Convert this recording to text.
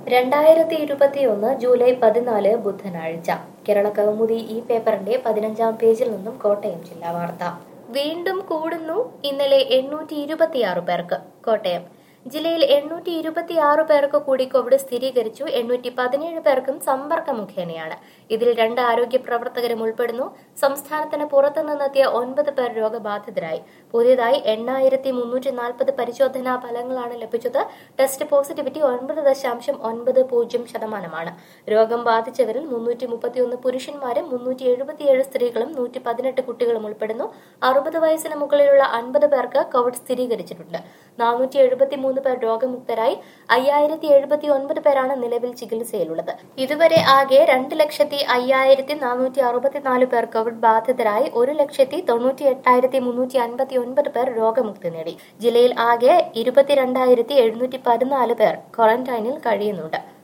രണ്ടായിരത്തി ഇരുപത്തിയൊന്ന് ജൂലൈ പതിനാല് ബുധനാഴ്ച കേരള കൗമുദി ഈ പേപ്പറിന്റെ പതിനഞ്ചാം പേജിൽ നിന്നും കോട്ടയം ജില്ലാ വാർത്ത വീണ്ടും കൂടുന്നു ഇന്നലെ എണ്ണൂറ്റി ഇരുപത്തിയാറ് പേർക്ക് കോട്ടയം ജില്ലയിൽ എണ്ണൂറ്റി ഇരുപത്തിയാറ് പേർക്ക് കൂടി കോവിഡ് സ്ഥിരീകരിച്ചു എണ്ണൂറ്റി പതിനേഴ് പേർക്കും സമ്പർക്ക മുഖേനയാണ് ഇതിൽ രണ്ട് ആരോഗ്യ പ്രവർത്തകരും ഉൾപ്പെടുന്നു സംസ്ഥാനത്തിന് പുറത്തു നിന്നെത്തിയ ഒൻപത് പേർ രോഗബാധിതരായി പുതിയതായി എണ്ണായിരത്തി മുന്നൂറ്റി നാൽപ്പത് പരിശോധനാ ഫലങ്ങളാണ് ലഭിച്ചത് ടെസ്റ്റ് പോസിറ്റിവിറ്റി ഒൻപത് ദശാംശം ഒൻപത് പൂജ്യം ശതമാനമാണ് രോഗം ബാധിച്ചവരിൽ മുന്നൂറ്റി മുപ്പത്തിയൊന്ന് പുരുഷന്മാരും മുന്നൂറ്റി എഴുപത്തിയേഴ് സ്ത്രീകളും നൂറ്റി പതിനെട്ട് കുട്ടികളും ഉൾപ്പെടുന്നു അറുപത് വയസ്സിന് മുകളിലുള്ള അൻപത് പേർക്ക് കോവിഡ് സ്ഥിരീകരിച്ചിട്ടുണ്ട് നാനൂറ്റി എഴുപത്തി മൂന്ന് പേർ രോഗമുക്തരായി അയ്യായിരത്തി എഴുപത്തി ഒൻപത് പേരാണ് നിലവിൽ ചികിത്സയിലുള്ളത് ഇതുവരെ ആകെ രണ്ട് ലക്ഷത്തി അയ്യായിരത്തി നാനൂറ്റി അറുപത്തിനാല് പേർ കോവിഡ് ബാധിതരായി ഒരു ലക്ഷത്തി തൊണ്ണൂറ്റി എട്ടായിരത്തി മുന്നൂറ്റി അൻപത്തി ഒൻപത് പേർ രോഗമുക്തി നേടി ജില്ലയിൽ ആകെ ഇരുപത്തിരണ്ടായിരത്തി എഴുന്നൂറ്റി പതിനാല് പേർ ക്വാറന്റൈനിൽ കഴിയുന്നുണ്ട്